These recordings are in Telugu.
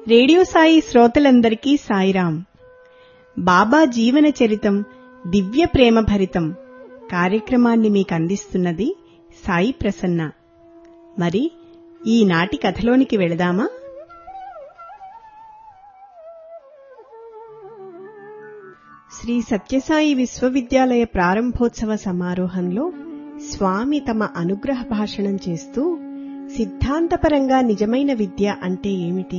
రేడియో సాయి శ్రోతలందరికీ సాయిరాం బాబా జీవన చరితం దివ్య ప్రేమ భరితం కార్యక్రమాన్ని మీకు అందిస్తున్నది సాయి ప్రసన్న మరి ఈనాటి కథలోనికి వెళదామా శ్రీ సత్యసాయి విశ్వవిద్యాలయ ప్రారంభోత్సవ సమారోహంలో స్వామి తమ అనుగ్రహ భాషణం చేస్తూ సిద్ధాంతపరంగా నిజమైన విద్య అంటే ఏమిటి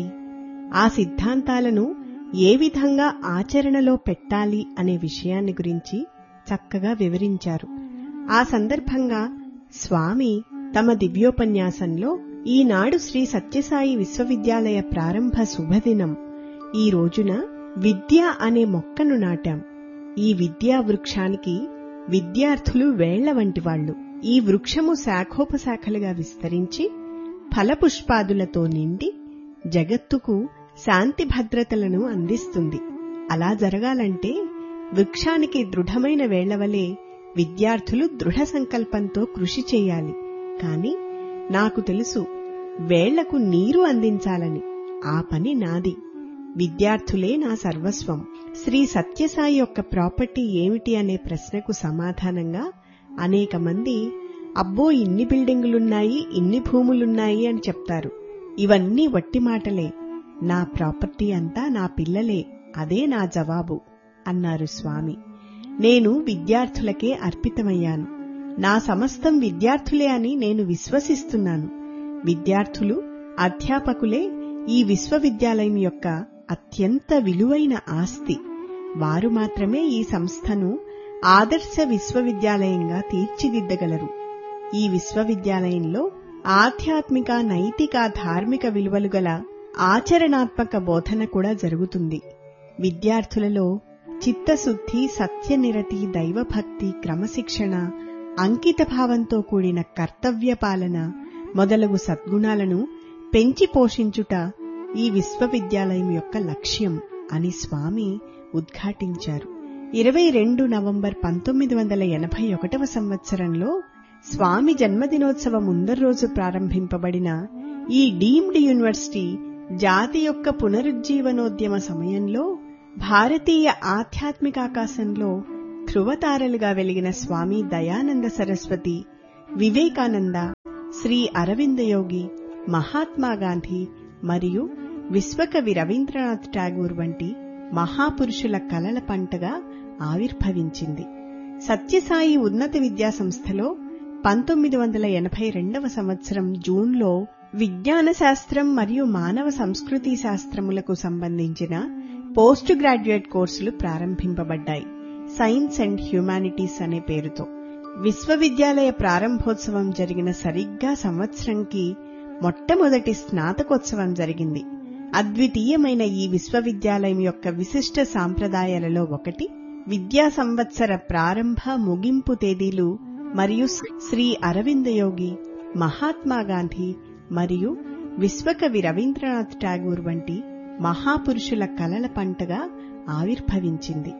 ఆ సిద్ధాంతాలను ఏ విధంగా ఆచరణలో పెట్టాలి అనే విషయాన్ని గురించి చక్కగా వివరించారు ఆ సందర్భంగా స్వామి తమ దివ్యోపన్యాసంలో ఈనాడు శ్రీ సత్యసాయి విశ్వవిద్యాలయ ప్రారంభ శుభదినం ఈ రోజున విద్య అనే మొక్కను నాటాం ఈ విద్యా వృక్షానికి విద్యార్థులు వేళ్ల వంటి వాళ్లు ఈ వృక్షము శాఖోపశాఖలుగా విస్తరించి ఫలపుష్పాదులతో నిండి జగత్తుకు శాంతి భద్రతలను అందిస్తుంది అలా జరగాలంటే వృక్షానికి దృఢమైన వేళ్లవలే విద్యార్థులు దృఢ సంకల్పంతో కృషి చేయాలి కాని నాకు తెలుసు వేళ్లకు నీరు అందించాలని ఆ పని నాది విద్యార్థులే నా సర్వస్వం శ్రీ సత్యసాయి యొక్క ప్రాపర్టీ ఏమిటి అనే ప్రశ్నకు సమాధానంగా అనేక మంది అబ్బో ఇన్ని బిల్డింగులున్నాయి ఇన్ని భూములున్నాయి అని చెప్తారు ఇవన్నీ వట్టి మాటలే నా ప్రాపర్టీ అంతా నా పిల్లలే అదే నా జవాబు అన్నారు స్వామి నేను విద్యార్థులకే అర్పితమయ్యాను నా సమస్తం విద్యార్థులే అని నేను విశ్వసిస్తున్నాను విద్యార్థులు అధ్యాపకులే ఈ విశ్వవిద్యాలయం యొక్క అత్యంత విలువైన ఆస్తి వారు మాత్రమే ఈ సంస్థను ఆదర్శ విశ్వవిద్యాలయంగా తీర్చిదిద్దగలరు ఈ విశ్వవిద్యాలయంలో ఆధ్యాత్మిక నైతిక ధార్మిక విలువలు గల ఆచరణాత్మక బోధన కూడా జరుగుతుంది విద్యార్థులలో చిత్తశుద్ధి సత్యనిరతి దైవభక్తి క్రమశిక్షణ అంకిత భావంతో కూడిన కర్తవ్య పాలన మొదలగు సద్గుణాలను పెంచి పోషించుట ఈ విశ్వవిద్యాలయం యొక్క లక్ష్యం అని స్వామి ఉద్ఘాటించారు ఇరవై రెండు నవంబర్ పంతొమ్మిది వందల ఎనభై ఒకటవ సంవత్సరంలో స్వామి జన్మదినోత్సవ ముందర రోజు ప్రారంభింపబడిన ఈ డీమ్డ్ యూనివర్సిటీ జాతి యొక్క పునరుజ్జీవనోద్యమ సమయంలో భారతీయ ఆధ్యాత్మికాకాశంలో ధృవతారలుగా వెలిగిన స్వామి దయానంద సరస్వతి వివేకానంద శ్రీ అరవిందయోగి మహాత్మాగాంధీ మరియు విశ్వకవి రవీంద్రనాథ్ ఠాగూర్ వంటి మహాపురుషుల కలల పంటగా ఆవిర్భవించింది సత్యసాయి ఉన్నత విద్యా సంస్థలో పంతొమ్మిది వందల ఎనభై రెండవ సంవత్సరం జూన్లో విజ్ఞాన శాస్త్రం మరియు మానవ సంస్కృతి శాస్త్రములకు సంబంధించిన పోస్ట్ గ్రాడ్యుయేట్ కోర్సులు ప్రారంభింపబడ్డాయి సైన్స్ అండ్ హ్యుమానిటీస్ అనే పేరుతో విశ్వవిద్యాలయ ప్రారంభోత్సవం జరిగిన సరిగ్గా సంవత్సరంకి మొట్టమొదటి స్నాతకోత్సవం జరిగింది అద్వితీయమైన ఈ విశ్వవిద్యాలయం యొక్క విశిష్ట సాంప్రదాయాలలో ఒకటి విద్యా సంవత్సర ప్రారంభ ముగింపు తేదీలు మరియు శ్రీ అరవిందయోగి మహాత్మాగాంధీ మరియు విశ్వకవి రవీంద్రనాథ్ ఠాగూర్ వంటి మహాపురుషుల కలల పంటగా ఆవిర్భవించింది